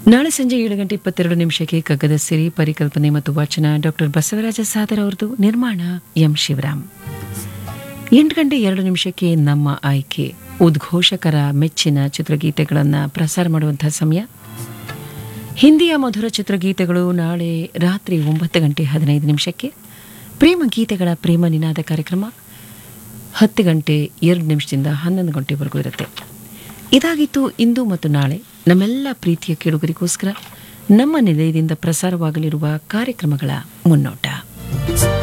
ನಾಳೆ ಸಂಜೆ ಏಳು ಗಂಟೆ ಇಪ್ಪತ್ತೆರಡು ನಿಮಿಷಕ್ಕೆ ಕಗ್ಗದ ಸಿರಿ ಪರಿಕಲ್ಪನೆ ಮತ್ತು ವಾಚನ ಡಾಕ್ಟರ್ ಬಸವರಾಜ ಸಾದರ್ ಅವರದು ನಿರ್ಮಾಣ ಎಂ ಶಿವರಾಮ್ ಎಂಟು ಗಂಟೆ ಎರಡು ನಿಮಿಷಕ್ಕೆ ನಮ್ಮ ಆಯ್ಕೆ ಉದ್ಘೋಷಕರ ಮೆಚ್ಚಿನ ಚಿತ್ರಗೀತೆಗಳನ್ನು ಪ್ರಸಾರ ಮಾಡುವಂತಹ ಸಮಯ ಹಿಂದಿಯ ಮಧುರ ಚಿತ್ರಗೀತೆಗಳು ನಾಳೆ ರಾತ್ರಿ ಒಂಬತ್ತು ಗಂಟೆ ಹದಿನೈದು ನಿಮಿಷಕ್ಕೆ ಪ್ರೇಮ ಗೀತೆಗಳ ಪ್ರೇಮ ನಿನಾದ ಕಾರ್ಯಕ್ರಮ ಹತ್ತು ಗಂಟೆ ಎರಡು ನಿಮಿಷದಿಂದ ಹನ್ನೊಂದು ಗಂಟೆವರೆಗೂ ಇರುತ್ತೆ ಇದಾಗಿತ್ತು ಇಂದು ಮತ್ತು ನಾಳೆ ನಮ್ಮೆಲ್ಲ ಪ್ರೀತಿಯ ಕೇಳುಗರಿಗೋಸ್ಕರ ನಮ್ಮ ನಿಲಯದಿಂದ ಪ್ರಸಾರವಾಗಲಿರುವ ಕಾರ್ಯಕ್ರಮಗಳ ಮುನ್ನೋಟ